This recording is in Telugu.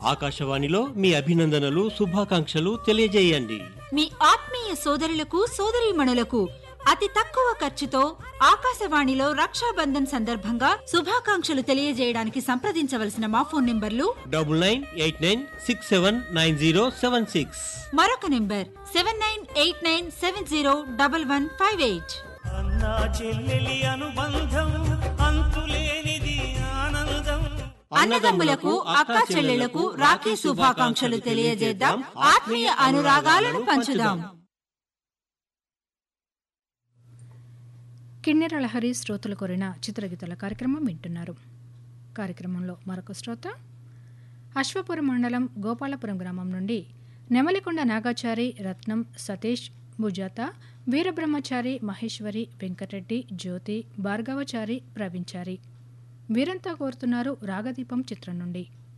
ఆకాశవాణిలో మీ అభినందనలు శుభాకాంక్షలు తెలియజేయండి మీ ఆత్మీయ సోదరులకు సోదరీమణులకు అతి తక్కువ ఖర్చుతో ఆకాశవాణిలో రక్షాబంధన్ సందర్భంగా శుభాకాంక్షలు తెలియజేయడానికి సంప్రదించవలసిన మా ఫోన్ నెంబర్లు double nine eight nine six seven nine zero seven six మరొక number seven nine eight nine seven zero double one five eight అన్నా చెల్లెలి అనుబంధం అంతులేనిది ఆనందం అన్నదమ్ములకు అక్క చెల్లెళ్లకు రాఖీ శుభాకాంక్షలు తెలియజేద్దాం ఆత్మీయ అనురాగాలను పంచుదాం కిన్నెర లహరి శ్రోతలు కోరిన చిత్రగీతల కార్యక్రమం వింటున్నారు కార్యక్రమంలో మరొక శ్రోత అశ్వపురం మండలం గోపాలపురం గ్రామం నుండి నెమలికొండ నాగాచారి రత్నం సతీష్ భుజాత వీరబ్రహ్మచారి మహేశ్వరి వెంకటరెడ్డి జ్యోతి భార్గవచారి ప్రవీణ్చారి వీరంతా కోరుతున్నారు రాగదీపం చిత్రం నుండి